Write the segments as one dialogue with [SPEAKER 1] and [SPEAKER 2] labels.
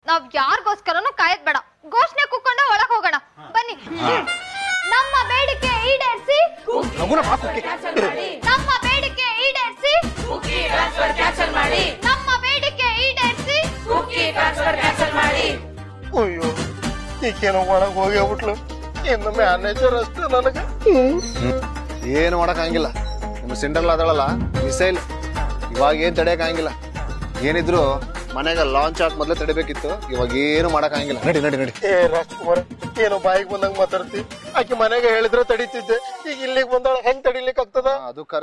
[SPEAKER 1] ನಾವ್ ಯಾರಿಗೋಸ್ಕರನು ಕಾಯದ್ ಬೇಡ ಘೋಷಣೆ ಕುಕ್ಕೊಂಡು ಒಳಗ್ ಹೋಗೋಣ ಬನ್ನಿ ನಮ್ಮ ಬೇಡಿಕೆ ಈಡೇರಿಸಿ
[SPEAKER 2] ಲಗುನ ಬಾ ಕುಕ್ಕಿ
[SPEAKER 1] ನಮ್ಮ ಬೇಡಿಕೆ ಈಡೇರಿಸಿ ನಮ್ಮ ಬೇಡಿಕೆ ಈಡೇರಿಸಿ
[SPEAKER 3] ಅಯ್ಯೋ ಈಕೇನೋ ಒಳಗ್ ಹೋಗ್ಯಾಬಿಟ್ಲು ಇನ್ನು ಮ್ಯಾನೇಜರ್ ಅಷ್ಟೇ ನನಗ
[SPEAKER 2] ಏನು ಮಾಡಕ್ಕಾಗಿಲ್ಲ ನಿಮ್ಮ ಸಿಂಡಲ್ ಅದಳಲ್ಲ ಮಿಸೈಲ್ ಇವಾಗ ಏನ್ ತಡೆಯಕ್ಕಾಗಿಲ್ಲ ಏನಿದ್ರು ಮನೆಗೆ ಲಾಂಚ್ ಆಗಿ ಮೊದಲೇ ತಡಿಬೇಕಿತ್ತು ಇವಾಗ ಏನು ಮಾಡಕ್ಕಾಗಿಲ್ಲ ನಡಿ ನಡಿ ನಡಿ
[SPEAKER 3] ಏ ರಾಜ್ಕುಮಾರ್ ಏನೋ ಬಾಯಿಗೆ ಬಂದಂಗ ಮಾತಾಡ್ತಿ ಆಕಿ ಮನೆಗೆ ಹೇಳಿದ್ರೆ ತಡೀತಿದ್ದೆ ಈಗ ಇಲ್ಲಿಗೆ ಬಂದಾಳ ಹೆಂಗ್ ತಡಿಲಿಕ್ ಆಗ್ತದ
[SPEAKER 2] ಹಾ, ಅದು ಕರೆ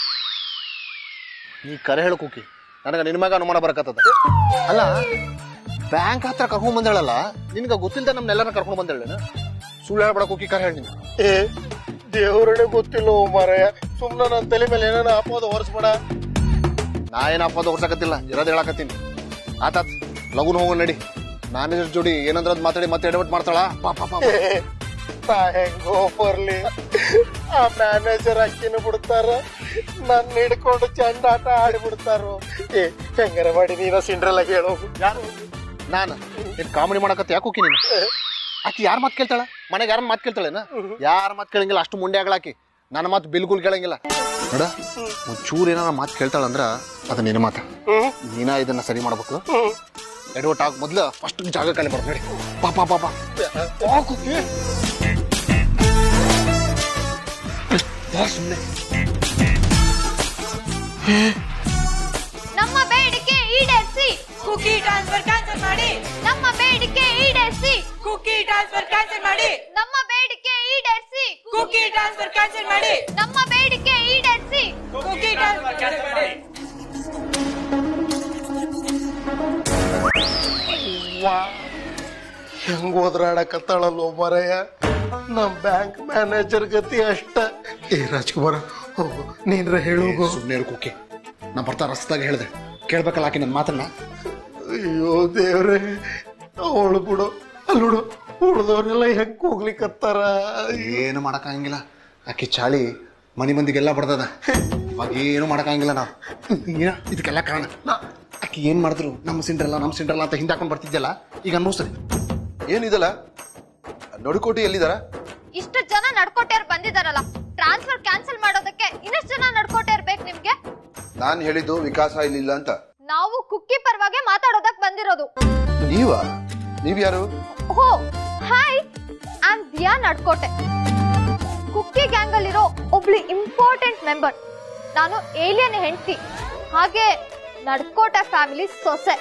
[SPEAKER 2] ನೀ ಕರೆ ಹೇಳು ಕುಕ್ಕಿ ನನಗ ನಿನ್ ಮ್ಯಾಗ ಅನುಮಾನ ಬರಕತ್ತದ ಅಲ್ಲ ಬ್ಯಾಂಕ್ ಹತ್ರ ಕರ್ಕೊಂಡ್ ಬಂದಾಳಲ್ಲ ನಿನ್ಗ ಗೊತ್ತಿಲ್ದ ನಮ್ನೆಲ್ಲರ ಕರ್ಕೊಂಡ್ ಬಂದಾಳೇನ ಸುಳ್ಳು ಹೇಳ್ಬೇಡ ಕುಕ್ಕಿ ಕರೆ ಹೇಳಿ ನೀನು
[SPEAKER 3] ಏ ದೇವ್ರನೇ ಗೊತ್ತಿಲ್ಲ ಮಾರಾಯ ಸುಮ್ನ ನನ್ನ ತಲೆ ಮೇಲೆ ಏನಾನ ಆಪೋದ ಹೊರಸ್ಬೇಡ
[SPEAKER 2] ನಾ ಏನ್ ಅಪ್ಪದ ಹೊರ್ಸಕತ್ತಿಲ್ಲ ಇರೋದ್ ಹೇಳಕತ್ತೀನಿ ಆತಾತ್ ಲಗುನ್ ಹೋಗೋ ನಡಿ ಮ್ಯಾನೇಜರ್ ಜೋಡಿ ಏನಂದ್ರ ಅದ್ ಮಾತಾಡಿ ಮತ್ತೆ ಎಡವಟ್ ಮಾಡ್ತಾಳ ಪಾಪ ಪಾಪ
[SPEAKER 3] ಏ, ನಾ ಹೆಂಗೋ ಬರ್ಲಿ ಆ ಮ್ಯಾನೇಜರ್ ಅಕ್ಕಿನ ಬಿಡ್ತಾರ ನನ್ನ ಹಿಡ್ಕೊಂಡು ಚಂಡ ಆಟ ಆಡಿ ಬಿಡ್ತಾರೋ ಏ ಹೆಂಗಾರ ಮಾಡಿ ನೀನ ಸಿಂಡ್ರಲ್ಲ ಹೇಳೋಗು
[SPEAKER 2] ಯಾರು ನಾನ ಏನ್ ಕಾಮಿಡಿ ಮಾಡಕತ್ತ ಯಾಕೆ ಕುಕ್ಕಿ ನೀನು ಆಕಿ ಯಾರ ಮಾತು ಕೇಳ್ತಾಳ ಮನೆಗೆ ಯಾರ ಮಾತು ಕೇಳ್ತಾಳೇನ ಯಾರ ಮಾತು ಕೇಳಂಗಿಲ್ಲ ಅಷ್ಟು ಮುಂಡೆ ಆಗ್ಲಾಕಿ ನನ್ನ ಮಾತು ಬಿಲ್ಕುಲ್ ಕೇಳಂಗಿಲ್ಲ ನೋಡ ಒಂಚೂರು ಏನಾರ ಮಾತು ಕೇಳ್ತಾಳಂದ್ರ ಅದು ನಿನ್ನ ಮಾತ
[SPEAKER 3] ಹ್ಮ್
[SPEAKER 2] ನೀನ ಇದನ್ನ ಸರಿ ಮಾಡ್ಬೇಕು
[SPEAKER 3] ಹ್ಮ್
[SPEAKER 2] ಎಡವಟ್ ಆಗ ಮೊದ್ಲು ಫಸ್ಟ್ ಜಾಗ ಖಾಲಿ ಮಾಡ್ಬೇಕು ನೋಡಿ ಪಾಪ ಪಾಪ
[SPEAKER 3] ಆ ಕುಕ್ಕಿ
[SPEAKER 2] ಸುಮ್ಮನೆ
[SPEAKER 1] ನಮ್ಮ ಬೇಡಿಕೆ ಈಡೇರಿಸಿ
[SPEAKER 4] ಕುಕಿ ಟ್ರಾನ್ಸ್ಫರ್ ಕ್ಯಾನ್ಸಲ್ ಮಾಡಿ
[SPEAKER 1] ನಮ್ಮ ಬೇಡಿಕೆ ಈಡೇರಿಸಿ
[SPEAKER 4] ಕುಕಿ ಟ್ರಾನ್ಸ್ಫರ್ ಕ್ಯಾನ್ಸಲ್ ಮಾಡಿ
[SPEAKER 1] ನಮ್ಮ ಬೇಡಿಕೆ ಈಡೇರಿಸಿ
[SPEAKER 4] ಕುಕಿ ಟ್ರಾನ್ಸ್ಫರ್ ಕ್ಯಾನ್ಸಲ್ ಮಾಡಿ
[SPEAKER 1] ನಮ್ಮ ಬೇಡಿಕೆ ಈಡೇರಿಸಿ
[SPEAKER 4] ಕುಕಿ ಟ್ರಾನ್ಸ್ಫರ್ ಕ್ಯಾನ್ಸಲ್ ಮಾಡಿ
[SPEAKER 3] ವಾ ಹೆಂಗ್ ಹೋದ್ರಾಡಕತ್ತಾಳಲ್ಲೋ ಮರಯ್ಯ ನಮ್ ಬ್ಯಾಂಕ್ ಮ್ಯಾನೇಜರ್ ಗತಿ ಅಷ್ಟ ಏ ರಾಜ್ಕುಮಾರ ಹೋಗು ನೀನ್ರ ಹೇಳೋಗು
[SPEAKER 2] ಸುಮ್ಮನೆ ಇರು ಕುಕ್ಕಿ ನಾ ಬರ್ತಾ ರಸ್ತಾಗ ಹೇಳ್ದೆ ಕೇಳ್ಬೇಕಲ್ಲ ಆಕಿ ನನ್ನ ಮಾತನ್ನ
[SPEAKER 3] ಅಯ್ಯೋ ದೇವ್ರೆ ಅವಳು ಬಿಡು ಅಲ್ಲುಡು ಉಳ್ದವ್ರೆಲ್ಲ ಹೆಂಗ್ ಹೋಗ್ಲಿಕ್ಕತ್ತಾರ
[SPEAKER 2] ಏನು ಮಾಡಕ್ಕಾಗಿಲ್ಲ ಆಕಿ ಚಾಳಿ ಮನಿ ಮಂದಿಗೆಲ್ಲ ಬಡ್ದದ ಇವಾಗ ಏನು ಮಾಡಕ್ಕಾಗಿಲ್ಲ ನಾವು ಏನ ಇದಕ್ಕೆಲ್ಲ ಕಾರಣ ನಾ- ಆಕಿ ಏನ್ ಮಾಡಿದ್ರು ನಮ್ಮ ಸಿಂಡ್ರಲ್ಲ ನಮ್ಮ ಸಿಂಡ್ರಲ್ಲ ಅಂತ ಹಿಂದೆ ಹಾಕೊಂಡ್ ಬರ್ತಿದ್ಯಲ್ಲ ಈಗ ಅನ್ಭವಿಸ್ತದೆ
[SPEAKER 5] ಏನಿದಲ್ಲ ನಡುಕೋಟಿ ಎಲ್ಲಿದಾರ
[SPEAKER 1] ಇಷ್ಟು ಜನ ನಡ್ಕೋಟೇರ್ ಬಂದಿದಾರಲ್ಲ ಟ್ರಾನ್ಸ್ಫರ್ ಕ್ಯಾನ್ಸಲ್ ಮಾಡೋದಕ್ಕೆ ಇನ್ನಷ್ಟು ಜನ ನಡ್ಕೋಟೇ ಇರ್ಬೇಕು ನಿಮ್ಗೆ
[SPEAKER 5] ನಾನ್ ಹೇಳಿದ್ದು ವಿಕಾಸ ಇಲ್ಲಿಲ್ಲ ಅಂತ
[SPEAKER 1] ನಾವು ಕುಕ್ಕಿ ಪರವಾಗಿ ಮಾತಾಡೋದಕ್ ಬಂದಿರೋದು
[SPEAKER 5] ನೀವ ನೀವ್ಯಾರು
[SPEAKER 1] ಓ hi am Diya Nadkote Kukki gang ಅಲ್ಲಿರೋ ಒಬ್ಳು ಇಂಪಾರ್ಟೆಂಟ್ ಮೆಂಬರ್ ನಾನು ಏಲಿಯನ್ ಹೆಂಡತಿ ಹಾಗೆ ನಡ್ಕೋಟೆ ಫ್ಯಾಮಿಲಿ ಸೊಸೆ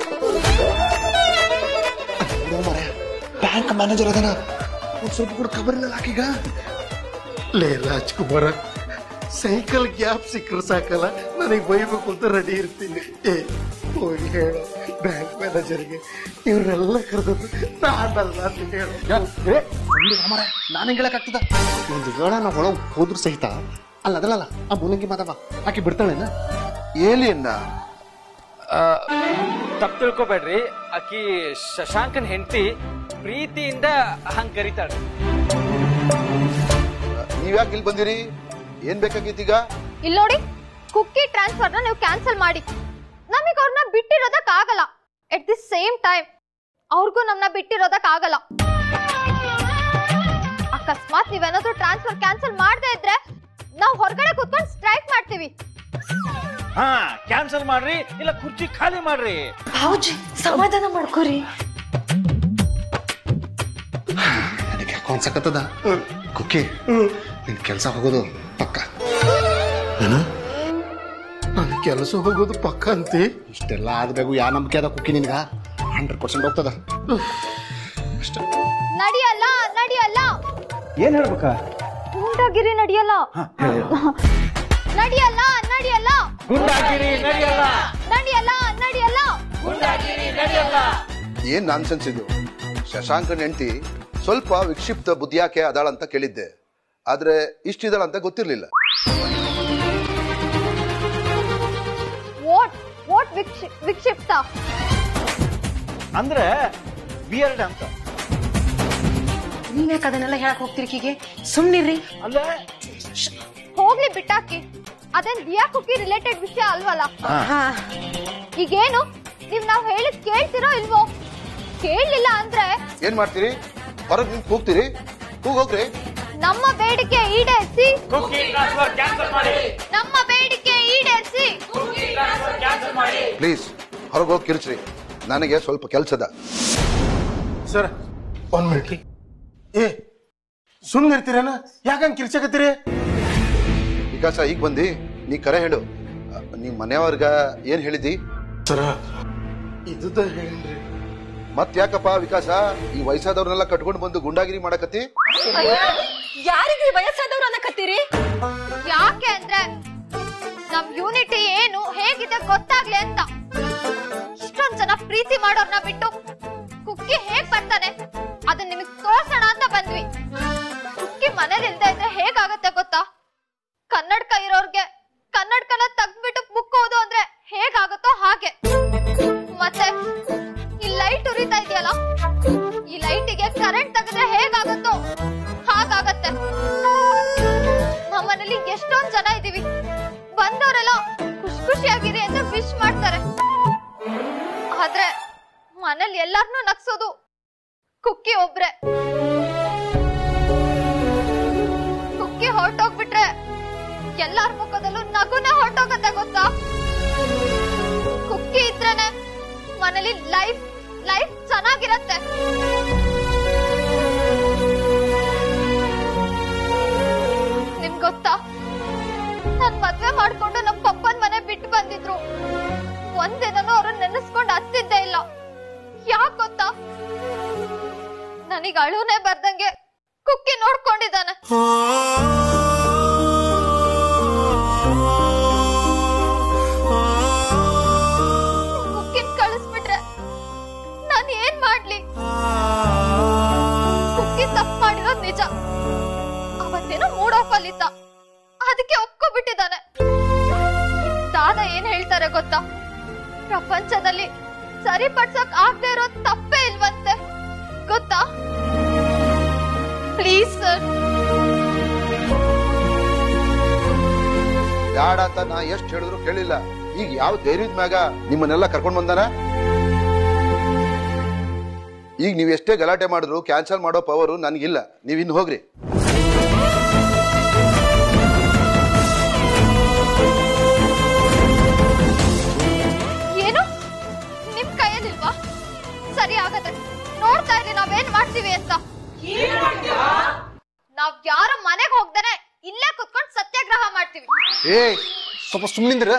[SPEAKER 2] ಬ್ಯಾಂಕ್ ಮ್ಯಾನೇಜರ್ ಅದನ ಒಂದ್ ಸ್ವಲ್ಪ ಕೂಡ ಖಬರ್ ಇಲ್ಲ ಆಕೀಗ
[SPEAKER 3] ಲೇ ರಾಜ್ಕುಮಾರ ಸೈಕಲ್ ಗ್ಯಾಪ್ ಸಿಕ್ಕರು ಸಾಕಲ್ಲ ನನಗೆ ಬೈಬೇಕು ಅಂತ ರೆಡಿ ಇರ್ತೀನಿ ಏ ಹೋಗಿ ಹೇಳು ಬ್ಯಾಂಕ್ ಮ್ಯಾನೇಜರ್ಗೆ ಇವ್ರನ್ನೆಲ್ಲ ಕರೆದದ್ದು ನಾನಲ್ಲ ಅಂತ ಹೇಳು
[SPEAKER 2] ನಾನು ಹೆಂಗ್ ಹೇಳಕ್ಕಾಗ್ತದ ಒಂದು ವೇಳ ನಾವು ಒಳಗ್ ಹೋದ್ರು ಸಹಿತ ಅಲ್ಲ ಅದಲ್ಲ ಆ ಮುನಂಗಿ ಮಾದವ ಆಕಿ ಬಿಡ್ತಾಳೇನ
[SPEAKER 5] ಏಲಿಯನ್ನ
[SPEAKER 6] ತಪ್ಪು ತಿಳ್ಕೊಬೇಡ್ರಿ ಆಕಿ ಶಶಾಂಕನ್ ಹೆಂಡತಿ ಪ್ರೀತಿಯಿಂದ ಹಂಗ್ ಕರೀತಾಳೆ
[SPEAKER 5] ನೀವ್ಯಾಕೆ ಇಲ್ಲಿ ಬಂದಿರಿ ಏನ್ ಬೇಕಾಗಿತ್ತೀಗ
[SPEAKER 1] ಇಲ್ಲಿ ನೋಡಿ ಕುಕ್ಕಿ ಟ್ರಾನ್ಸ್ಫರ್ ನ ನೀವು ಕ್ಯಾನ್ಸಲ್ ಮಾಡಿ ನಮಗೆ ಅವ್ರನ್ನ ಬಿಟ್ಟಿರೋದಕ್ ಆಗಲ್ಲ ಎಟ್ ದಿ ಸೇಮ್ ಟೈಮ್ ಅವ್ರಿಗೂ ನಮ್ಮನ್ನ ಬಿಟ್ಟಿರೋದಕ್ ಆಗಲ್ಲ ಅಕಸ್ಮಾತ್ ನೀವೇನಾದ್ರೂ ಟ್ರಾನ್ಸ್ಫರ್ ಕ್ಯಾನ್ಸಲ್ ಮಾಡದೇ ಇದ್ರೆ ನಾವು ಹೊರಗಡೆ ಕೂತ್ಕೊಂಡು ಸ್ಟ್ರೈಕ್ ಮಾಡ್ತೀವಿ
[SPEAKER 6] ಹಾ ಕ್ಯಾನ್ಸಲ್ ಮಾಡ್ರಿ ಇಲ್ಲ ಕುರ್ಚಿ ಖಾಲಿ ಮಾಡ್ರಿ
[SPEAKER 4] ಭಾವುಜಿ ಸಮಾಧಾನ ಮಾಡ್ಕೋರಿ
[SPEAKER 2] ನನಗೆ ಯಾಕೋ ಅನ್ಸಕತ್ತದ ಕುಕ್ಕಿ ನಿನ್ ಕೆಲಸ ಹೋಗೋದು ಪಕ್ಕ
[SPEAKER 3] ನನ್ನ ಕೆಲಸ ಹೋಗೋದು ಪಕ್ಕ ಅಂತಿ
[SPEAKER 2] ಇಷ್ಟೆಲ್ಲ ಆದ್ಬೇಕು ಯಾ ನಂಬಿಕೆ ಅದ ಕುಕ್ಕಿ ನಿನ್ಗ ಹಂಡ್ರೆಡ್ ಪರ್ಸೆಂಟ್ ಹೋಗ್ತದ ಅಷ್ಟೇ
[SPEAKER 1] ನಡಿಯಲ್ಲ ನಡಿಯಲ್ಲ
[SPEAKER 6] ಏನ್ ಹೇಳ್ಬೇಕಾ
[SPEAKER 1] ಗೂಂಡಾಗಿರಿ ನಡಿಯಲ್ಲ ನಡಿಯಲ್ಲ ನಡಿಯಲ್ಲ
[SPEAKER 6] ಗುಂಡಾಗಿರಿ ನಡೆಯಲ್ಲ
[SPEAKER 1] ನಡಿಯಲ್ಲ ನಡಿಯಲ್ಲ
[SPEAKER 6] ಗುಂಡಾಗಿರಿ ನಡೆಯಲ್ಲ
[SPEAKER 5] ಏನ್ ನಾನ್ಸೆನ್ಸ್ ಇದು ಶಶಾಂಕನ್ ಹೆಂಡತಿ ಸ್ವಲ್ಪ ವಿಕ್ಷಿಪ್ತ ಬುದ್ಧಿಯಾಕೆ ಅದಾಳಂತ ಕೇಳಿದ್ದೆ ಆದ್ರೆ ಇಷ್ಟಿದಾಳಂತ ಗೊತ್ತಿರ್ಲಿಲ್ಲ
[SPEAKER 1] ವೋಟ್ ವೋಟ್ ವಿಕ್ಷಿಪ್ತ
[SPEAKER 6] ಅಂದ್ರೆ ಬಿಯರ್ಡ್ ಅಂತ
[SPEAKER 4] ನೀವ್ಯಾಕ ಅದನ್ನೆಲ್ಲ ಹೇಳಕ್ ಹೋಗ್ತಿರಿ ಕೀಗೆ ಸುಮ್ನಿರ್ರಿ
[SPEAKER 6] ಅಂದ್ರೆ
[SPEAKER 1] ಹೋಗ್ಲಿ ಬಿಟ್ಟಾಕಿ ಅದೇನ್ ದಿಯಾ ಕುಕ್ಕಿ ರಿಲೇಟೆಡ್ ವಿಷಯ ಅಲ್ವಲ್ಲ
[SPEAKER 4] ಹಾ
[SPEAKER 1] ಈಗೇನು ನೀವ್ ನಾವ್ ಹೇಳಿದ್ ಕೇಳ್ತಿರೋ ಇಲ್ವೋ ಕೇಳಲಿಲ್ಲ ಅಂದ್ರೆ
[SPEAKER 5] ಏನ್ ಮಾಡ್ತೀರಿ ಹೊರಗೆ ನಿಂತು ಕೂಗ್ತೀರಿ ಕೂಗ್ ಹೋಗ್ರಿ
[SPEAKER 1] ನಮ್ಮ ಬೇಡಿಕೆ ಈಡೇರಿಸಿ
[SPEAKER 6] ಕುಕ್ಕಿ ಟ್ರಾನ್ಸ್ಫರ್ ಕ್ಯಾನ್ಸಲ್ ಮಾಡಿ
[SPEAKER 1] ನಮ್ಮ ಬೇಡಿಕೆ ಈಡೇರಿಸಿ
[SPEAKER 6] ಕುಕ್ಕಿ ಟ್ರಾನ್ಸ್ಫರ್ ಕ್ಯಾನ್ಸಲ್ ಮಾಡಿ
[SPEAKER 5] ಪ್ಲೀಸ್ ಹೊರಗೆ ಹೋಗಿ ಕಿರ್ಚ್ರಿ ನನಗೆ ಸ್ವಲ್ಪ ಕೆಲ್ಸದ
[SPEAKER 3] ಸರ್ ಒಂದ್ ಮಿನಿಟ್ ಏ ಸುಮ್ಮನೆ ಇರ್ತೀರೇನ ಯಾಕಂಗ್ ಕಿರ್ಚಕತ್ತೀರಿ
[SPEAKER 5] ವಿಕಾಸ ಈಗ ಬಂದಿ ನೀ ಕರೆ ಹೇಳು ಅ, ನಿಮ್ ಮನೆಯವ್ರಿಗ ಏನ್ ಹೇಳಿದಿ
[SPEAKER 3] ಸರ ಇದ್ದ ಹೇಳಿನ್ರಿ
[SPEAKER 5] ಮತ್ ಯಾಕಪ್ಪ ವಿಕಾಸ ಈ ವಯಸ್ಸಾದವ್ರನ್ನೆಲ್ಲ ಕಟ್ಕೊಂಡು ಬಂದು ಗುಂಡಾಗಿರಿ ಮಾಡಕತ್ತಿ
[SPEAKER 4] ಯಾರಿಗೆ ವಯಸ್ಸಾದವ್ರು ಅನ್ನಕತ್ತೀರಿ
[SPEAKER 1] ಯಾಕೆ ಅಂದ್ರೆ ನಮ್ ಯೂನಿಟಿ ಏನು ಹೇಗಿದೆ ಗೊತ್ತಾಗ್ಲಿ ಅಂತ ಇಷ್ಟೊಂದ್ ಜನ ಪ್ರೀತಿ ಮಾಡೋರ್ನ ಬಿಟ್ಟು ಕುಕ್ಕಿ ಹೇಗ್ ಬರ್ತಾನೆ ಅದನ್ನ ನಿಮಗ್ ತೋರ್ಸೋಣ ಅಂತ ಬಂದ್ವಿ ಕುಕ್ಕಿ ಮನೇಲಿ ಇಲ್ದೇ ಇದ್ರೆ ಹೇಗಾಗತ್ತೆ ಗೊತ್ತಾ ಕನ್ನಡಕ ಇರೋರ್ಗೆ ಕನ್ನಡಕನ ತೆಗ್ದ್ಬಿಟ್ಟು ಬುಕ್ ಓದು ಅಂದ್ರೆ ಹೇಗಾಗುತ್ತೋ ಹಾಗೆ ಮತ್ತೆ ಈ ಲೈಟ್ ಉರಿತಾ ಇದೆಯಲ್ಲ ಈ ಲೈಟಿಗೆ ಕರೆಂಟ್ ತೆಗೆದ್ರೆ ಹೇಗಾಗುತ್ತೋ ಹಾಗಾಗತ್ತೆ ನಮ್ಮನೇಲಿ ಎಷ್ಟೊಂದ್ ಜನ ಇದೀವಿ ಬಂದವರೆಲ್ಲ ಖುಷಿ ಖುಷಿಯಾಗಿರಿ ಅಂತ ವಿಶ್ ಮಾಡ್ತಾರೆ ಆದ್ರೆ ಮನೇಲಿ ಎಲ್ಲಾರ್ನೂ ನಗ್ಸೋದು ಕುಕ್ಕಿ ಒಬ್ರೆ ಕುಕ್ಕಿ ಹೊರಟೋಗ್ಬಿಟ್ರೆ ಎಲ್ಲಾರ ಮುಖದಲ್ಲೂ ನಗುನೇ ಹೊರಟೋಗತ್ತೆ ಗೊತ್ತಾ ಕುಕ್ಕಿ ಇದ್ರೇನೆ ಮನೇಲಿ ಲೈಫ್ ಲೈಫ್ ಚೆನ್ನಾಗಿರತ್ತೆ ನಿಮ್ ಗೊತ್ತಾ ನಾನ್ ಮದ್ವೆ ಮಾಡ್ಕೊಂಡು ನಮ್ ಪಪ್ಪನ್ ಮನೆ ಬಿಟ್ಟು ಬಂದಿದ್ರು ಒಂದಿನನೂ ಅವ್ರನ್ನ ನೆನೆಸ್ಕೊಂಡು ಹತ್ತಿದ್ದೇ ಇಲ್ಲ ಯಾಕ್ ಗೊತ್ತಾ ನನಗ್ ಅಳುನೇ ಬರ್ದಂಗೆ ಕುಕ್ಕಿ ನೋಡ್ಕೊಂಡಿದ್ದಾನೆ ಕುಕ್ಕಿನ್ ಕಳಿಸ್ಬಿಟ್ರೆ ನಾನ್ ಏನ್ ಮಾಡ್ಲಿ ಕುಕ್ಕಿ ತಪ್ಪು ಮಾಡಿರೋದ್ ನಿಜ ಅವತ್ತೇನೋ ಮೂಡ್ ಆಫ್ ಅಲ್ಲಿದ್ದ ಅದಕ್ಕೆ ಒಪ್ಕೊಬಿಟ್ಟಿದ್ದಾನೆ ದಾದ ಏನ್ ಹೇಳ್ತಾರೆ ಗೊತ್ತಾ ಪ್ರಪಂಚದಲ್ಲಿ ಸರಿಪಡ್ಸಕ್ ಆಗದೆ ಇರೋ ತಪ್ಪೇ ಇಲ್ವಂತೆ ಗೊತ್ತಾ ಪ್ಲೀಸ್ ಸರ್
[SPEAKER 5] ಬ್ಯಾಡ ಅಂತ ನಾ ಎಷ್ಟ್ ಹೇಳಿದ್ರು ಕೇಳಿಲ್ಲ ಈಗ ಯಾವ ಧೈರ್ಯದ ಮ್ಯಾಗ ನಿಮ್ಮನ್ನೆಲ್ಲ ಕರ್ಕೊಂಡ್ ಬಂದಾನ ಈಗ ನೀವ್ ಎಷ್ಟೇ ಗಲಾಟೆ ಮಾಡಿದ್ರು ಕ್ಯಾನ್ಸಲ್ ಮಾಡೋ ಪವರು ನನಗಿಲ್ಲ ನೀವ್ ಇನ್ನು ಹೋಗ್ರಿ
[SPEAKER 1] ಏನು ನಿಮ್ ಕೈಯಲ್ಲಿಲ್ವಾ ಸರಿ ಆಗತ್ತೆ ನೋಡ್ತಾ ಇರಿ ನಾವೇನ್ ಮಾಡ್ತೀವಿ ಅಂತ ನಾವ್ ಯಾರ ಮನೆಗ್ ಹೋಗ್ದೇನೆ ಇಲ್ಲೇ ಕುತ್ಕೊಂಡ್ ಸತ್ಯಾಗ್ರಹ ಮಾಡ್ತೀವಿ
[SPEAKER 2] ಏ ಸ್ವಲ್ಪ ಸುಮ್ಮನಿಂದ್ರ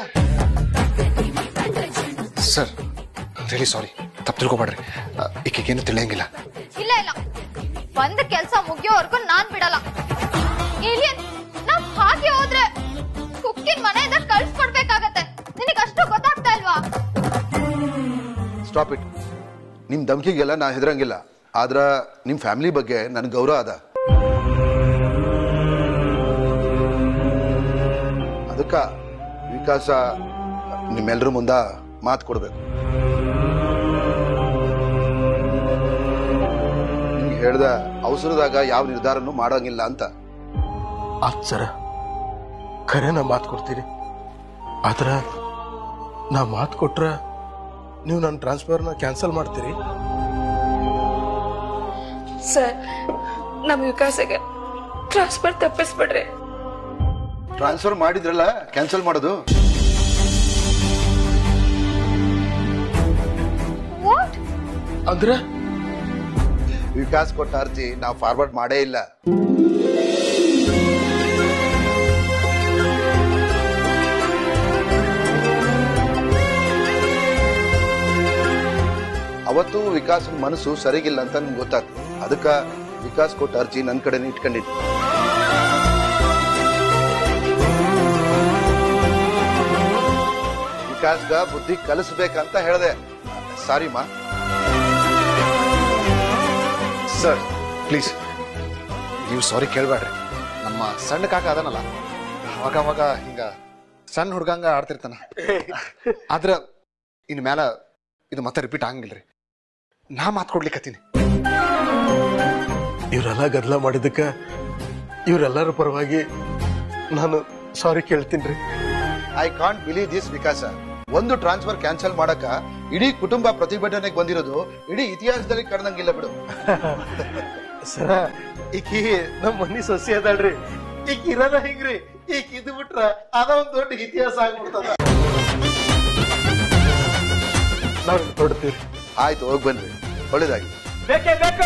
[SPEAKER 2] ಸರ್ ವೆರಿ ಸಾರಿ ತಪ್ಪು ತಿಳ್ಕೊಬೇಡ್ರಿ ಈಕೆಗೇನು ತಿಳಿಯಂಗಿಲ್ಲ
[SPEAKER 1] ಇಲ್ಲ ಇಲ್ಲ ಒಂದ್ ಕೆಲ್ಸ ಮುಗಿಯೋವರೆಗೂ ನಾನ್ ಬಿಡಲ್ಲ ಏಲಿಯನ್ ನಾವ್ ಹಾಗೆ ಹೋದ್ರೆ ಕುಕ್ಕಿನ ಮನೆಯಿಂದ ಕಳ್ಸ್ಕೊಡ್ಬೇಕಾಗತ್ತೆ ನಿನಗ್ ಅಷ್ಟು ಗೊತ್ತಾಗ್ತಾ ಇಲ್ವಾ
[SPEAKER 5] ಸ್ಟಾಪ್ ಇಟ್ ನಿಮ್ ಧಮ್ಕಿಗೆಲ್ಲ ನಾ ಹೆದರಂಗಿಲ್ಲ ಆದ್ರ ನಿಮ್ ಫ್ಯಾಮಿಲಿ ಬಗ್ಗೆ ನನ್ ಗೌರವ ಅದ ಅದಕ್ಕ ವಿಕಾಸ ನಿಮ್ಮೆಲ್ಲರ ಮುಂದ ಮಾತು ಕೊಡ್ಬೇಕು ನಿಮ್ಗೆ ಹೇಳ್ದ ಅವಸರದಾಗ ಯಾವ ನಿರ್ಧಾರನೂ ಮಾಡಂಗಿಲ್ಲ ಅಂತ
[SPEAKER 3] ಆತ್ ಸರ ಖರೆ ನಾ ಮಾತು ಕೊಡ್ತೀರಿ ಆದ್ರ ನಾ ಮಾತು ಕೊಟ್ರ ನೀವು ನನ್ನ ಟ್ರಾನ್ಸ್ಫರ್ನ ಕ್ಯಾನ್ಸಲ್ ಮಾಡ್ತೀರಿ
[SPEAKER 7] ಸರ್ ನಮ್ಮ ವಿಕಾಸಗೆ ಟ್ರಾನ್ಸ್ಫರ್ ತಪ್ಪಿಸ್ಬಿಡ್ರಿ
[SPEAKER 5] ಟ್ರಾನ್ಸ್ಫರ್ ಮಾಡಿದ್ರಲ್ಲ ಕ್ಯಾನ್ಸಲ್ ಮಾಡೋದು
[SPEAKER 1] ವಾಟ್
[SPEAKER 3] ಅಂದ್ರ
[SPEAKER 5] ವಿಕಾಸ್ ಕೊಟ್ಟ ಅರ್ಜಿ ನಾವು ಫಾರ್ವರ್ಡ್ ಮಾಡೇ ಇಲ್ಲ ಅವತ್ತು ವಿಕಾಸನ ಮನಸ್ಸು ಸರಿಗಿಲ್ಲ ಅಂತ ನಿಮ್ಗೆ ಗೊತ್ತಾಗ್ತದೆ ಅದಕ್ಕ ವಿಕಾಸ್ ಕೊಟ್ಟ ಅರ್ಜಿ ನನ್ನ ಕಡೆನೇ ಇಟ್ಕೊಂಡಿದ್ದೆ ವಿಕಾಸ್ಗ ಬುದ್ಧಿ ಕಲಿಸ್ಬೇಕಂತ ಹೇಳ್ದೆ ಸಾರಿ ಮಾ
[SPEAKER 2] ಸರ್ ಪ್ಲೀಸ್ ನೀವು ಸಾರಿ ಕೇಳಬೇಡ್ರಿ ನಮ್ಮ ಸಣ್ಣ ಕಾಕ ಅದನಲ್ಲ ಅವಾಗ ಅವಾಗ ಹಿಂಗ ಸಣ್ಣ ಹುಡ್ಗಂಗ ಆಡ್ತಿರ್ತಾನ ಆದ್ರ ಇನ್ ಮ್ಯಾಲ ಇದು ಮತ್ತೆ ರಿಪೀಟ್ ಆಗಂಗಿಲ್ರಿ ನಾ ಮಾತು ಕೊಡ್ಲಿಕ್ಕತ್ತೀನಿ
[SPEAKER 3] ಇವರೆಲ್ಲ ಗದ್ದಲ ಮಾಡಿದ್ದಕ್ಕ ಇವರೆಲ್ಲರ ಪರವಾಗಿ ನಾನು ಸಾರಿ ಕೇಳ್ತೀನಿ ರೀ
[SPEAKER 5] ಐ ಕಾಂಟ್ ಬಿಲೀವ್ ದಿಸ್ ವಿಕಾಸ ಒಂದು ಟ್ರಾನ್ಸ್ಫರ್ ಕ್ಯಾನ್ಸಲ್ ಮಾಡಕ ಇಡೀ ಕುಟುಂಬ ಪ್ರತಿಭಟನೆಗೆ ಬಂದಿರೋದು ಇಡೀ ಇತಿಹಾಸದಲ್ಲಿ ಕಾಣಂಗಿಲ್ಲ ಬಿಡು
[SPEAKER 3] ಸರ ಈಕಿ ನಮ್ಮ ಮನಿ ಸೊಸೆ ಅದಾಳ್ರಿ ಈಗ ಇರೋದ ಹಿಂಗ್ರಿ ಈಗ ಇದ್ ಬಿಟ್ರ ಅದ ಒಂದ್ ದೊಡ್ಡ ಇತಿಹಾಸ ಆಗ್ಬಿಡ್ತದ ನಾವ್ ಹೊಡ್ತೀವಿ
[SPEAKER 5] ಆಯ್ತು ಹೋಗಿ ಬನ್ರಿ ಒಳ್ಳೇದಾಗಿ
[SPEAKER 6] ಬೇಕೇ ಬೇಕು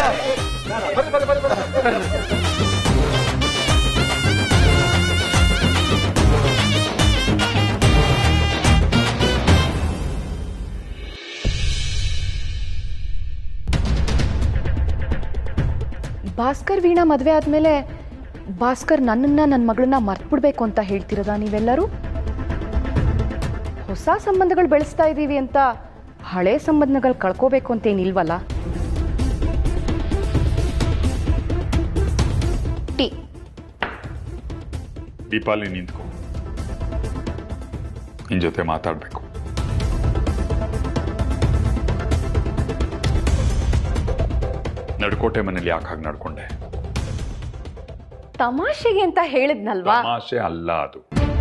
[SPEAKER 8] ಭಾಸ್ಕರ್ ವೀಣಾ ಮದುವೆ ಆದಮೇಲೆ ಭಾಸ್ಕರ್ ನನ್ನನ್ನು ನನ್ನ ಮಗಳನ್ನ ಮರ್ತ್ಬಿಡ್ಬೇಕು ಅಂತ ಹೇಳ್ತಿರೋದಾ ನೀವೆಲ್ಲರೂ ಹೊಸ ಸಂಬಂಧಗಳು ಬೆಳೆಸ್ತಾ ಇದ್ದೀವಿ ಅಂತ ಹಳೆ ಸಂಬಂಧಗಳು ಕಳ್ಕೋಬೇಕು ಅಂತೇನಿಲ್ವಲ್ಲ ಟಿ
[SPEAKER 9] ದೀಪಾಲಿ ನಿಂತ್ಕೊ ನಿನ್ ಜೊತೆ ಮಾತಾಡ್ಬೇಕು ನಡ್ಕೋಟೆ ಮನೇಲಿ ಯಾಕೆ ಹಾಗೆ ನಡ್ಕೊಂಡೆ
[SPEAKER 8] ತಮಾಷೆಗೆ ಅಂತ ಹೇಳಿದ್ನಲ್ವಾ
[SPEAKER 9] ತಮಾಷೆ ಅಲ್ಲ ಅದು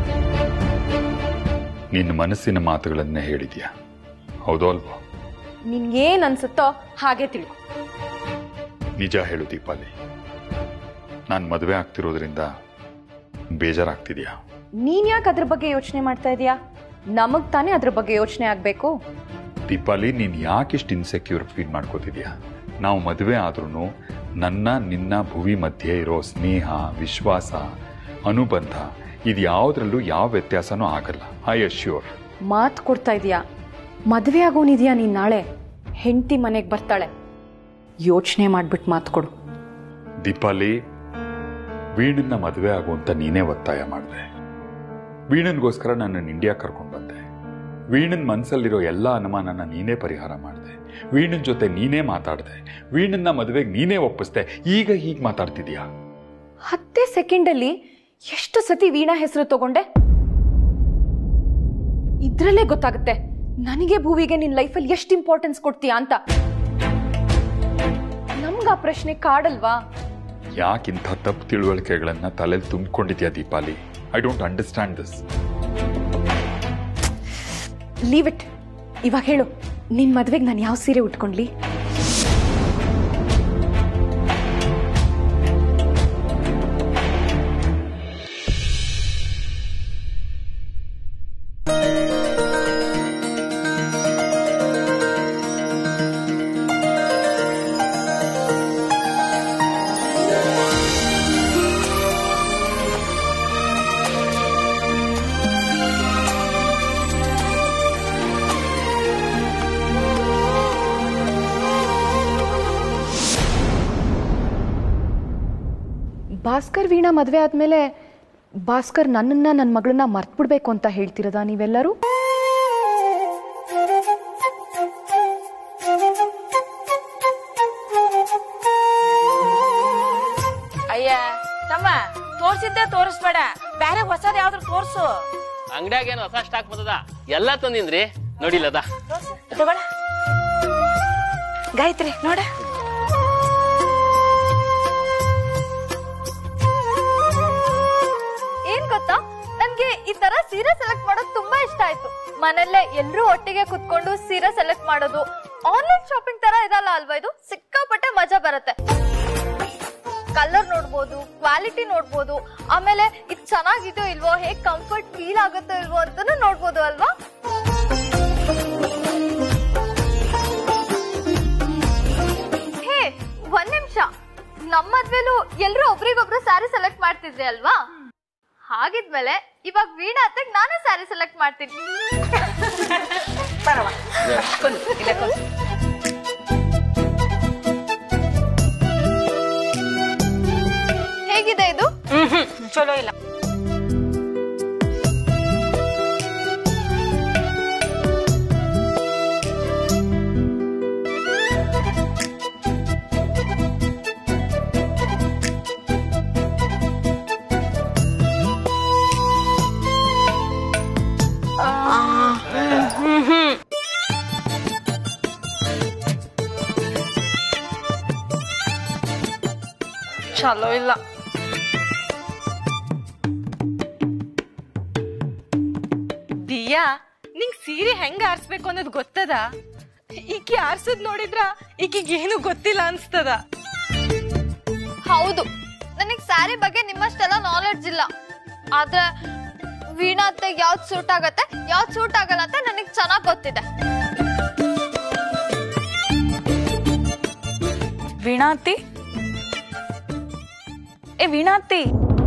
[SPEAKER 9] ನಿನ್ನ ಮನಸ್ಸಿನ ಮಾತುಗಳನ್ನೇ ಹೇಳಿದ್ಯಾ ಹೌದೋ ಅಲ್ವೋ
[SPEAKER 8] ನಿನ್ಗೇನ್ ಅನ್ಸುತ್ತೋ ಹಾಗೆ ತಿಳ್ಕೊ
[SPEAKER 9] ನಿಜ ಹೇಳು ದೀಪಾಲಿ ನಾನು ಮದುವೆ ಆಗ್ತಿರೋದ್ರಿಂದ ಬೇಜಾರಾಗ್ತಿದ್ಯಾ
[SPEAKER 8] ನೀನ್ ಯಾಕೆ ಅದ್ರ ಬಗ್ಗೆ ಯೋಚನೆ ಮಾಡ್ತಾ ಇದೀಯಾ ನಮಗ್ ತಾನೇ ಅದ್ರ ಬಗ್ಗೆ ಯೋಚನೆ ಆಗ್ಬೇಕು
[SPEAKER 9] ದೀಪಾಲಿ ನೀನು ಯಾಕಿಷ್ಟು ಇನ್ಸೆಕ್ಯೂರ್ ಫೀಲ್ ಮಾಡ್ಕೋತಿದ್ಯಾ ನಾವು ಮದುವೆ ಆದ್ರೂ ನನ್ನ ನಿನ್ನ ಭುವಿ ಮಧ್ಯೆ ಇರೋ ಸ್ನೇಹ ವಿಶ್ವಾಸ ಅನುಬಂಧ ಇದು ಯಾವುದ್ರಲ್ಲೂ ಯಾವ ವ್ಯತ್ಯಾಸನೂ ಆಗಲ್ಲ ಐ ಅಶ್ಯೂರ್
[SPEAKER 8] ಮಾತು ಕೊಡ್ತಾ ಇದೀಯಾ ಮದುವೆ ಆಗೋನಿದ್ಯಾ ನೀನ್ ನಾಳೆ ಹೆಂಡತಿ ಮನೆಗೆ ಬರ್ತಾಳೆ ಯೋಚನೆ ಮಾಡ್ಬಿಟ್ಟು ಮಾತು ಕೊಡು
[SPEAKER 9] ದೀಪಾಲಿ ವೀಣನ್ನ ಮದುವೆ ಆಗು ಅಂತ ನೀನೇ ಒತ್ತಾಯ ಮಾಡಿದೆ ವೀಣನ್ಗೋಸ್ಕರ ನನ್ನನ್ನು ಇಂಡಿಯಾ ಕರ್ಕೊಂಡು ಬಂದೆ ವೀಣನ್ ಮನಸ್ಸಲ್ಲಿರೋ ಎಲ್ಲ ಅನುಮಾನನ ನೀನೇ ಪರಿಹಾರ ಮಾಡಿದೆ ವೀಣನ್ ಜೊತೆ ನೀನೇ ಮಾತಾಡಿದೆ ವೀಣನ್ನ ಮದುವೆಗೆ ನೀನೇ ಒಪ್ಪಿಸ್ದೆ ಈಗ ಹೀಗೆ ಮಾತಾಡ್ತಿದ್ಯಾ
[SPEAKER 8] ಹತ್ತೇ ಸೆಕೆಂಡಲ್ಲಿ ಎಷ್ಟು ಸತಿ ವೀಣಾ ಹೆಸರು ತಗೊಂಡೆ ಇದ್ರಲ್ಲೇ ಗೊತ್ತಾಗುತ್ತೆ ನನಗೆ ಭೂವಿಗೆ ನಿನ್ ಲೈಫಲ್ಲಿ ಎಷ್ಟು ಇಂಪಾರ್ಟೆನ್ಸ್ ಕೊಡ್ತೀಯಾ ಅಂತ ನಮ್ಗ ಆ ಪ್ರಶ್ನೆ ಕಾಡಲ್ವಾ
[SPEAKER 9] ಯಾಕಿಂಥ ತಪ್ಪು ತಿಳುವಳಿಕೆಗಳನ್ನ ತಲೆಯಲ್ಲಿ ತುಂಬಿಕೊಂಡಿದ್ಯಾ Deepali I don't understand this
[SPEAKER 8] leave it ಇವಾಗ ಹೇಳು ನಿನ್ ಮದ್ವೆಗೆ ನಾನು ಯಾವ ಸೀರೆ ಉಟ್ಕೊಂಡ್ಲಿ ಭಾಸ್ಕರ್ ವೀಣಾ ಮದುವೆ ಆದಮೇಲೆ ಭಾಸ್ಕರ್ ನನ್ನನ್ನ ನನ್ನ ಮಗಳನ್ನ ಮರ್ತ್ಬಿಡ್ಬೇಕು ಅಂತ ಹೇಳ್ತಿರೋದಾ ನೀವೆಲ್ಲರೂ
[SPEAKER 4] ಅಯ್ಯ ತಮ್ಮ ತೋರ್ಸಿದ್ದೆ ತೋರಿಸ್ಬೇಡ ಬೇರೆ ಹೊಸದ್ ಯಾವ್ದ್ರ ತೋರ್ಸು
[SPEAKER 10] ಅಂಗಡ್ಯಾಗ ಏನು ಹೊಸ ಸ್ಟಾಕ್ ಬರ್ತದ ಎಲ್ಲಾ ತಂದಿನ್ರಿ ನೋಡಿಲ್ಲದ
[SPEAKER 4] ತಗೊಳ ಗಾಯತ್ರಿ ನೋಡ
[SPEAKER 1] ಏನ್ ಗೊತ್ತಾ ನನ್ಗೆ ಈ ತರ ಸೀರೆ ಸೆಲೆಕ್ಟ್ ಮಾಡೋದು ತುಂಬಾ ಇಷ್ಟ ಆಯ್ತು ಮನೆಯಲ್ಲೇ ಎಲ್ರೂ ಒಟ್ಟಿಗೆ ಕುತ್ಕೊಂಡು ಸೀರೆ ಸೆಲೆಕ್ಟ್ ಮಾಡೋದು ಆನ್ಲೈನ್ ಶಾಪಿಂಗ್ ತರ ಇರಲ್ಲ ಅಲ್ವಾ ಇದು ಸಿಕ್ಕಾಪಟ್ಟೆ ಮಜಾ ಬರುತ್ತೆ ಕಲರ್ ನೋಡ್ಬೋದು ಕ್ವಾಲಿಟಿ ನೋಡ್ಬೋದು ಆಮೇಲೆ ಇದು ಚೆನ್ನಾಗಿದೆಯೋ ಇಲ್ವೋ ಹೇಗ್ ಕಂಫರ್ಟ್ ಫೀಲ್ ಆಗುತ್ತೋ ಇಲ್ವೋ ಅಂತಾನು ನೋಡ್ಬೋದು ಅಲ್ವಾ ಹೇ ಒಂದ್ ನಿಮಿಷ ನಮ್ಮ ಮದ್ವೆಲು ಎಲ್ರು ಒಬ್ರಿಗೊಬ್ರು ಸ್ಯಾರಿ ಸೆಲೆಕ್ಟ್ ಮಾಡ್ತಿದ್ರಿ ಅಲ್ವಾ ಹಾಗಿದ್ಮೇಲೆ ಇವಾಗ ವೀಣಾ ಅತ್ತಗ್ ನಾನೇ ಸ್ಯಾರಿ ಸೆಲೆಕ್ಟ್ ಮಾಡ್ತೀನಿ
[SPEAKER 4] ಬರವ ಕುಂದ್ರು, ಇಲ್ಲೇ ಕುಂದ್ರು.
[SPEAKER 1] ಹೇಗಿದೆ ಇದು
[SPEAKER 4] ಹ್ಮ್ ಹ್ಮ್ ಚಲೋ ಇಲ್ಲ ಚಲೋ ಇಲ್ಲ ದಿಯಾ
[SPEAKER 7] ನಿಂಗ್ ಸೀರೆ ಹೆಂಗ ಆರ್ಸ್ಬೇಕು ಅನ್ನೋದು ಗೊತ್ತದ ಈಕಿ ಆರ್ಸೋದ್ ನೋಡಿದ್ರ ಈಕಿಗೆ ಏನು ಗೊತ್ತಿಲ್ಲ ಅನ್ಸ್ತದ
[SPEAKER 1] ಹೌದು ನನಗ್ ಸ್ಯಾರಿ ಬಗ್ಗೆ ನಿಮ್ಮಷ್ಟೆಲ್ಲ ನಾಲೆಡ್ಜ್ ಇಲ್ಲ ಆದ್ರೆ ವೀಣಾ ಅತ್ತೆಗೆ ಯಾವ್ದು ಸೂಟ್ ಆಗತ್ತೆ ಯಾವ್ದು ಸೂಟ್ ಆಗಲ್ಲ ಅಂತ ನನಗ್ ಚೆನ್ನಾಗ್ ಗೊತ್ತಿದೆ
[SPEAKER 4] ವೀಣಾತಿ ಏ ವೀಣಾತಿ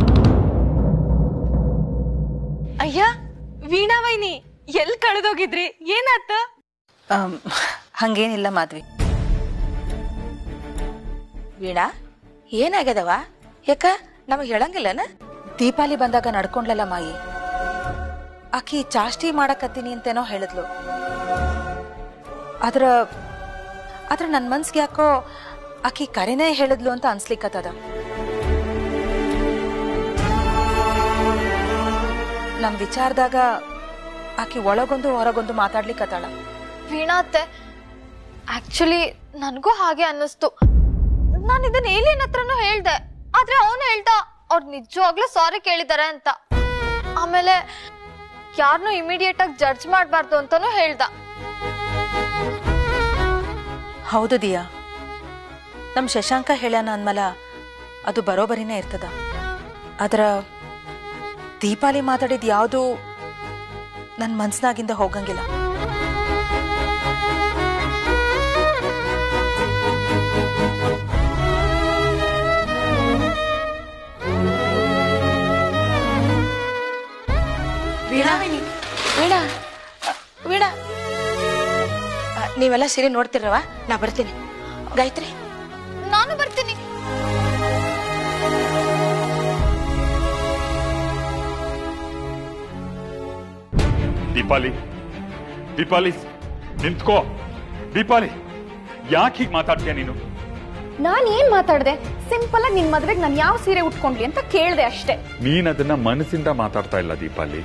[SPEAKER 7] ಅಯ್ಯ ವೀಣಾ ವೈನಿ ಎಲ್ ಕಳೆದೋಗಿದ್ರಿ ಏನಾತ
[SPEAKER 4] ಹಂಗೇನಿಲ್ಲ ಮಾದ್ವಿ ವೀಣಾ ಏನಾಗ್ಯದವ ಯಾಕ ನಮಗ್ ಹೇಳಂಗಿಲ್ಲನ ದೀಪಾಲಿ ಬಂದಾಗ ನಡ್ಕೊಂಡ್ಲಲ್ಲ ಮಾಯಿ ಆಕಿ ಚಾಷ್ಟಿ ಮಾಡಕತ್ತೀನಿ ಅಂತೇನೋ ಹೇಳಿದ್ಲು ಆದ್ರ ಆದ್ರ ನನ್ ಮನ್ಸ್ಗೆ ಯಾಕೋ ಆಕಿ ಕರೆನೇ ಹೇಳಿದ್ಲು ಅಂತ ಅನ್ಸ್ಲಿಕ್ಕತ್ತದ ನಮ್ ವಿಚಾರದಾಗ ಆಕಿ ಒಳಗೊಂದು ಹೊರಗೊಂದು ಮಾತಾಡ್ಲಿಕ್ಕತ್ತಾಳ
[SPEAKER 1] ವೀಣಾ ಅತ್ತೆ ಆಕ್ಚುಲಿ ನನಗೂ ಹಾಗೆ ಅನ್ನಿಸ್ತು ನಾನು ಇದನ್ನ ಏಲಿಯನ್ ಹತ್ರನೂ ಹೇಳ್ದೆ ಆದ್ರೆ ಅವನು ಹೇಳ್ದ ಅವ್ರು ನಿಜವಾಗ್ಲೂ ಸಾರಿ ಕೇಳಿದ್ದಾರೆ ಅಂತ ಆಮೇಲೆ ಯಾರನ್ನೂ ಇಮಿಡಿಯೇಟ್ ಆಗಿ ಜಡ್ಜ್ ಮಾಡಬಾರ್ದು ಅಂತಾನೂ ಹೇಳ್ದ
[SPEAKER 4] ಹೌದು ದಿಯಾ ನಮ್ ಶಶಾಂಕ ಹೇಳ್ಯಾನ ಅಂದ್ಮಲ ಅದು ಬರೋಬರಿನೇ ಇರ್ತದ ಅದರ ದೀಪಾಲಿ ಮಾತಾಡಿದ್ ಯಾವುದು ನನ್ ಮನ್ಸ್ನಾಗಿಂದ ಹೋಗಂಗಿಲ್ಲ ವೀಣಾ ವೀಣಾ ಅ, ವೀಣಾ ಅ, ನೀವೆಲ್ಲ ಸೀರೆ ನೋಡ್ತಿರವ ನಾ ಬರ್ತೀನಿ ಗಾಯತ್ರಿ
[SPEAKER 1] ನಾನು ಬರ್ತೀನಿ
[SPEAKER 9] ದೀಪಾಲಿ ದೀಪಾಲಿ ನಿಂತ್ಕೋ ದೀಪಾಲಿ ಯಾಕೆ ಹೀಗೆ ಮಾತಾಡ್ತೀಯ ನೀನು
[SPEAKER 8] ನಾನು ಏನ್ ಮಾತಾಡ್ದೆ ಸಿಂಪಲ್ ಆಗಿ ನಿನ್ ಮದ್ವೆಗೆ ನಾನು ಯಾವ ಸೀರೆ ಉಟ್ಕೊಂಡ್ಲಿ ಅಂತ ಕೇಳ್ದೆ ಅಷ್ಟೇ
[SPEAKER 9] ನೀನ್ ಅದನ್ನ ಮನಸ್ಸಿಂದ ಮಾತಾಡ್ತಾ ಇಲ್ಲ ದೀಪಾಲಿ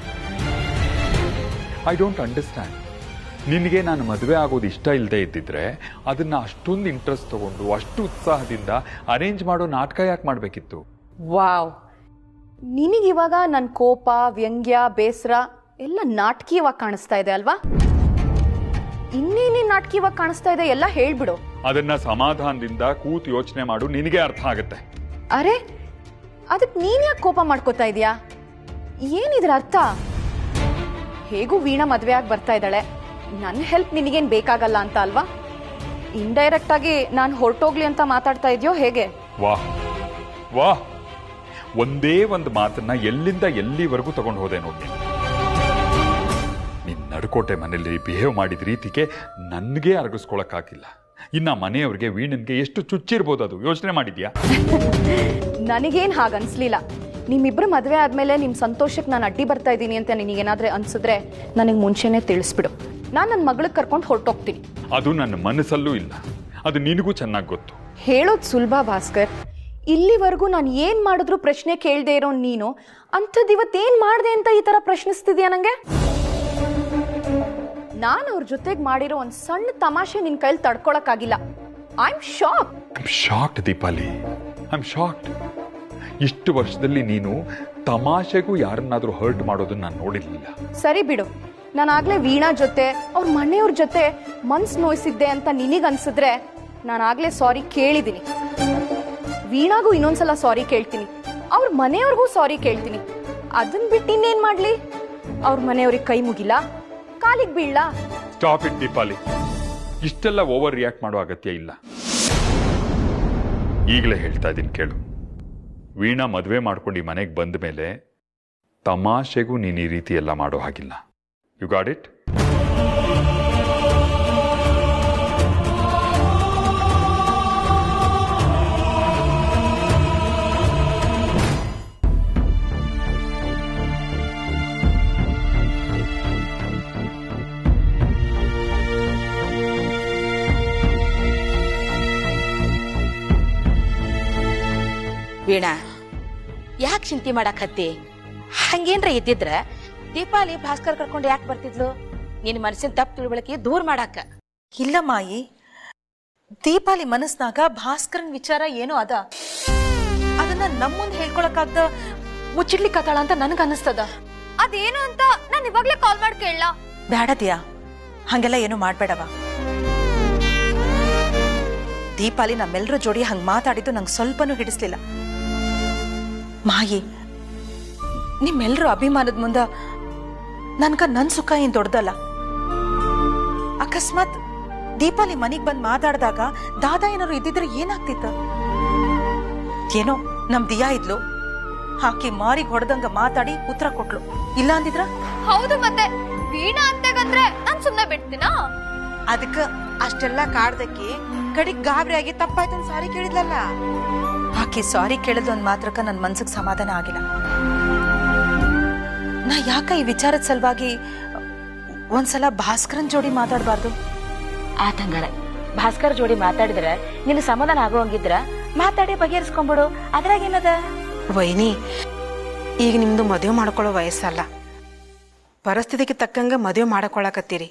[SPEAKER 9] ಐ ಡೋಂಟ್ ಅಂಡರ್ಸ್ಟ್ಯಾಂಡ್ ನಿನಗೆ ನಾನು ಮದುವೆ ಆಗೋದು ಇಷ್ಟ ಇಲ್ಲದೆ ಇದ್ದಿದ್ರೆ ಅದನ್ನ ಅಷ್ಟೊಂದು ಇಂಟ್ರೆಸ್ಟ್ ತಗೊಂಡು ಅಷ್ಟು ಉತ್ಸಾಹದಿಂದ ಅರೇಂಜ್ ಮಾಡೋ ನಾಟಕ ಯಾಕೆ ಮಾಡಬೇಕಿತ್ತು
[SPEAKER 8] ವಾವ್ ನಿನಗಿವಾಗ ನನ್ನ ಕೋಪ ವ್ಯಂಗ್ಯ ಬೇಸರ ಎಲ್ಲ ನಾಟಕೀಯವಾಗಿ ಕಾಣಿಸ್ತಾ ಇದೆ ಅಲ್ವಾ ಇನ್ನೇನೇನ್ ನಾಟಕೀಯವಾಗಿ ಕಾಣಿಸ್ತಾ ಇದೆ ಎಲ್ಲ ಹೇಳ್ಬಿಡು
[SPEAKER 9] ಅದನ್ನ ಸಮಾಧಾನದಿಂದ ಕೂತ್ ಯೋಚನೆ ಮಾಡು ನಿನಗೆ ಅರ್ಥ ಆಗುತ್ತೆ
[SPEAKER 8] ಅರೆ ಅದಕ್ಕೆ ನೀನ್ ಯಾಕೆ ಕೋಪ ಮಾಡ್ಕೋತಾ ಇದೀಯಾ ಏನಿದ್ರ ಅರ್ಥ ಹೇಗೂ ವೀಣಾ ಮದ್ವೆ ಆಗಿ ಬರ್ತಾ ಇದ್ದಾಳೆ ನನ್ನ ಹೆಲ್ಪ್ ನಿನಗೇನ್ ಬೇಕಾಗಲ್ಲ ಅಂತ ಅಲ್ವಾ ಇಂಡೈರೆಕ್ಟ್ ಆಗಿ ನಾನು ಹೊರಟೋಗ್ಲಿ ಅಂತ ಮಾತಾಡ್ತಾ ಇದೆಯೋ ಹೇಗೆ
[SPEAKER 9] ವಾಹ್ ವಾಹ್ ಒಂದೇ ಒಂದು ಮಾತನ್ನ ಎಲ್ಲಿಂದ ಎಲ್ಲಿವರೆಗೂ ತಗೊಂಡು ಹೋದೆ ನೋಡಿ ನೀನು. ನೀನ್ ನಡ್ಕೋಟೆ ಮನೇಲಿ ಬಿಹೇವ್ ಮಾಡಿದ ರೀತಿಗೆ ನನಗೆ ಅರಗಿಸ್ಕೊಳಕ್ಕಾಗಿಲ್ಲ ಇನ್ನ ಮನೆಯವ್ರಿಗೆ ವೀಣನ್ಗೆ ಎಷ್ಟು ಚುಚ್ಚಿರ್ಬೋದು ಅದು ಯೋಚನೆ ಮಾಡಿದ್ಯಾ
[SPEAKER 8] ನನಗೇನ್ ಹಾಗ ಅನ್ಸ್ಲಿಲ್ಲ ನಿಮ್ಮಿಬ್ರು ಮದ್ವೆ ಆದ್ಮೇಲೆ ನಿಮ್ ಸಂತೋಷಕ್ಕೆ ನಾನು ಅಡ್ಡಿ ಬರ್ತಾ ಇದ್ದೀನಿ ಅಂತ ನಿನಗೇನಾದ್ರೆ ಅನ್ಸಿದ್ರೆ ನನಗೆ ಮುಂಚೆನೆ ತಿಳಿಸ್ಬಿಡು ನಾನು ನನ್ನ ಮಗಳಿಗೆ ಕರ್ಕೊಂಡು ಹೊರಟೋಗ್ತೀನಿ
[SPEAKER 9] ಅದು ನನ್ನ ಮನಸ್ಸಲ್ಲೂ ಇಲ್ಲ ಅದು ನಿನಗೂ ಚೆನ್ನಾಗಿ ಗೊತ್ತು
[SPEAKER 8] ಹೇಳೋದು ಸುಲಭ ಭಾಸ್ಕರ್ ಇಲ್ಲಿವರೆಗೂ ನಾನು ಏನ್ ಮಾಡಿದ್ರು ಪ್ರಶ್ನೆ ಕೇಳದೆ ಇರೋ ನೀನು ಅಂಥದ್ದು ಇವತ್ತೇನ್ ಮಾಡ್ದೆ ಅಂತ ಈ ತರ ಪ್ರಶ್ನಿಸ್ತಿದ್ಯಾ ನಂಗೆ ನಾನು ಅವ್ರ ಜೊತೆಗೆ ಮಾಡಿರೋ ಒಂದು ಸಣ್ಣ ತಮಾಷೆ ನಿನ್ ಕೈಲಿ ತಡ್ಕೊಳಕ್ಕಾಗಿಲ್ಲ I am shock
[SPEAKER 9] I'm shocked Deepali I'm shocked ಇಷ್ಟು ವರ್ಷದಲ್ಲಿ ನೀನು ತಮಾಷೆಗೂ ಯಾರನ್ನಾದ್ರೂ ಹರ್ಟ್ ಮಾಡೋದನ್ನ ನಾನು ನೋಡಿರ್ಲಿಲ್ಲ
[SPEAKER 8] ಸರಿ ಬಿಡು ನಾನಾಗ್ಲೇ ವೀಣಾ ಜೊತೆ ಅವ್ರ ಮನೆಯವ್ರ ಜೊತೆ ಮನ್ಸ್ ನೋಯಿಸಿದ್ದೆ ಅಂತ ನಿನಗ್ ಅನ್ಸಿದ್ರೆ ನಾನಾಗ್ಲೇ ಸಾರಿ ಕೇಳಿದ್ದೀನಿ ವೀಣಾಗೂ ಇನ್ನೊಂದ್ಸಲ ಸಾರಿ ಕೇಳ್ತೀನಿ ಅವ್ರ ಮನೆಯವ್ರಿಗೂ ಸಾರಿ ಕೇಳ್ತೀನಿ ಅದನ್ ಬಿಟ್ಟು ಇನ್ನೇನ್ ಮಾಡ್ಲಿ ಅವ್ರ ಮನೆಯವ್ರಿಗೆ ಕೈ ಮುಗಿಲ್ಲ ಕಾಲಿಗೆ ಬೀಳ್ಲಾ
[SPEAKER 9] ಸ್ಟಾಪ್ ಇಟ್ ದೀಪಾಲಿ ಇಷ್ಟೆಲ್ಲ ಓವರ್ ರಿಯಾಕ್ಟ್ ಮಾಡೋ ಅಗತ್ಯ ಇಲ್ಲ ಈಗಲೇ ಹೇಳ್ತಾ ಇದ್ದೀನಿ ಕೇಳು ವೀಣಾ ಮದುವೆ ಮಾಡ್ಕೊಂಡು ಈ ಮನೆಗೆ ಬಂದ ಮೇಲೆ ತಮಾಷೆಗೂ ನೀನು ಈ ರೀತಿ ಎಲ್ಲ ಮಾಡೋ ಹಾಗಿಲ್ಲ ಯು ಗಾಡ್ ಇಟ್
[SPEAKER 4] ವೀಣಾ ಯಾಕೆ ಚಿಂತೆ ಮಾಡಾಕತ್ತಿ ಹಂಗೇನ್ರ ಇದ್ದಿದ್ರ ದೀಪಾಲಿ ಭಾಸ್ಕರ್ ಕರ್ಕೊಂಡು ಯಾಕೆ ಬರ್ತಿದ್ಲು ನಿನ್ ಮನಸ್ಸಿನ ತಪ್ಪು ತಿಳುವಳಿಕೆ ದೂರ ಮಾಡಾಕ ಇಲ್ಲ ಮಾಯಿ ದೀಪಾಲಿ ಮನಸ್ನಾಗ ಭಾಸ್ಕರನ್ ವಿಚಾರ ಏನೋ ಅದ ಅದನ್ನ ನಮ್ಮ ಮುಂದೆ ಹೇಳ್ಕೊಳಕಾಗ್ದ ಮುಚ್ಚಿಡ್ಲಿಕ್ಕತ್ತಾಳ ಅಂತ ನನಗ ಅನಿಸ್ತದ
[SPEAKER 1] ಅದೇನು ಅಂತ ನಾನು ಇವಾಗ್ಲೇ ಕಾಲ್ ಮಾಡಿ ಕೇಳಲ್ಲ
[SPEAKER 11] ಬ್ಯಾಡದಿಯಾ ಹಂಗೆಲ್ಲ ಏನು ಮಾಡ್ಬೇಡವ ದೀಪಾಲಿ ನಮ್ಮೆಲ್ಲರ ಜೋಡಿ ಹಂಗೆ ಮಾತಾಡಿದ್ದು ನಂಗೆ ಸ್ವಲ್ಪನೂ ಹಿಡಿಸ್ಲಿಲ್ಲ ಮಾಯಿ ನಿಮ್ಮೆಲ್ಲರ ಅಭಿಮಾನದ ಮುಂದ ನನ್ಗ ನನ್ ಸುಖ ಏನ್ ದೊಡ್ಡದಲ್ಲ ಅಕಸ್ಮಾತ್ ದೀಪಾಲಿ ಮನೆಗ್ ಬಂದ್ ಮಾತಾಡಿದಾಗ ದಾದಾ ಏನಾರು ಇದ್ದಿದ್ರೆ ಏನಾಗ್ತಿತ್ತ ಏನೋ ನಮ್ ದಿಯಾ ಇದ್ಲು ಹಾಕಿ ಮಾರಿಗ್ ಹೊಡೆದಂಗ ಮಾತಾಡಿ ಉತ್ತರ ಕೊಟ್ಲು ಇಲ್ಲ ಅಂದಿದ್ರ
[SPEAKER 1] ಹೌದು ಮತ್ತೆ ವೀಣಾ ಅಂತೆಗಂದ್ರೆ ನಾನ್ ಸುಮ್ನೆ ಬಿಡ್ತೀನಾ
[SPEAKER 11] ಅದಕ್ಕ ಅಷ್ಟೆಲ್ಲ ಕಾಡ್ದಕ್ಕೆ ಕಡಿಗ್ ಗಾಬರಿ ಆಗಿ ತಪ್ಪಾಯ್ತು ಅಂತ ಸಾರಿ ಕೇಳಿದ್ಲಲ್ಲ ಆಕೆ ಸಾರಿ ಕೇಳಿದ್ ಒಂದ್ ಮಾತ್ರಕ್ಕ ನನ್ ಮನ್ಸಿಗೆ ಸಮಾಧಾನ ಆಗಿಲ್ಲ ನಾ ಯಾಕ ಈ ವಿಚಾರದ ಸಲುವಾಗಿ ಒಂದ್ಸಲ ಭಾಸ್ಕರನ್ ಜೋಡಿ ಮಾತಾಡಬಾರ್ದು
[SPEAKER 4] ಆತಂಗಾರ ಭಾಸ್ಕರ್ ಜೋಡಿ ಮಾತಾಡಿದ್ರ ನಿನ್ ಸಮಾಧಾನ ಆಗೋಂಗಿದ್ರ ಮಾತಾಡಿ ಬಗೆಹರಿಸ್ಕೊಂಬಿಡು ಅದ್ರಾಗ ಏನದ
[SPEAKER 12] ವೈನಿ ಈಗ ನಿಮ್ದು ಮದುವೆ ಮಾಡ್ಕೊಳ್ಳೋ ವಯಸ್ಸಲ್ಲ ಪರಿಸ್ಥಿತಿಗೆ ತಕ್ಕಂಗೆ ಮದುವೆ ಮಾಡ್ಕೊಳಕತ್ತೀರಿ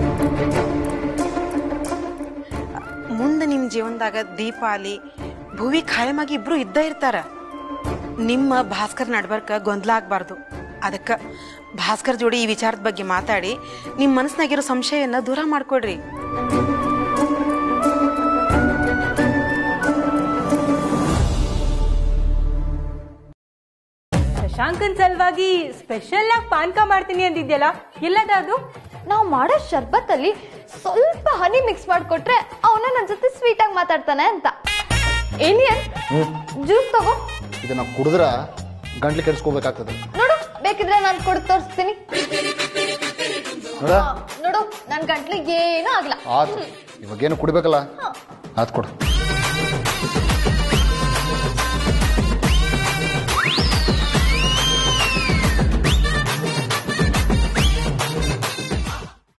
[SPEAKER 12] ಮುಂದೆ ನಿಮ್ಮ ಜೀವನದಾಗ ದೀಪಾಲಿ ಭುವಿ ಖಾಯಮಾಗಿ ಇಬ್ರು ಇದ್ದ ಇರ್ತಾರ ನಿಮ್ಮ ಭಾಸ್ಕರ್ ನಡ್ಬರ್ಕ ಗೊಂದಲ ಆಗ್ಬಾರ್ದು ಅದಕ್ಕ ಭಾಸ್ಕರ್ ಜೋಡಿ ಈ ವಿಚಾರದ ಬಗ್ಗೆ ಮಾತಾಡಿ ನಿಮ್ಮ ಮನಸ್ಸಿನಾಗಿರೋ ಸಂಶಯನ ದೂರ ಮಾಡ್ಕೊಡ್ರಿ
[SPEAKER 7] ಶಶಾಂಕನ್ ಸಲುವಾಗಿ ಸ್ಪೆಷಲ್ ಆಗಿ ಪಾನ್ಕ ಮಾಡ್ತೀನಿ ಅಂದಿದ್ಯಲ್ಲ ಎಲ್ಲದ ಅದು
[SPEAKER 1] ನಾವು ಮಾಡೋ ಶರ್ಬತ್ತಲ್ಲಿ ಸ್ವಲ್ಪ ಹನಿ ಮಿಕ್ಸ್ ಮಾಡಿಕೊಟ್ರೆ ಅವನ ನನ್ನ ಜೊತೆ ಸ್ವೀಟ್ ಆಗಿ ಮಾತಾಡ್ತಾನೆ ಅಂತ ಏಲಿಯನ್ ಜ್ಯೂಸ್ ತಗೋ
[SPEAKER 2] ಇದನ್ನ ಕುಡಿದ್ರ ಗಂಟ್ಲು ಕೆಡಿಸ್ಕೋಬೇಕಾಗ್ತದೆ
[SPEAKER 1] ನೋಡು ಬೇಕಿದ್ರೆ ನಾನು ಕೊಟ್ಟು ತೋರಿಸ್ತೀನಿ
[SPEAKER 2] ನೋಡ
[SPEAKER 1] ನೋಡು ನನ್ ಗಂಟ್ಲಿಗೆ ಏನೂ ಆಗ್ಲ
[SPEAKER 2] ಆತು ಇವಾಗೇನು ಕುಡಿಬೇಕಲ್ಲ ಆತ್ ಕೊಡು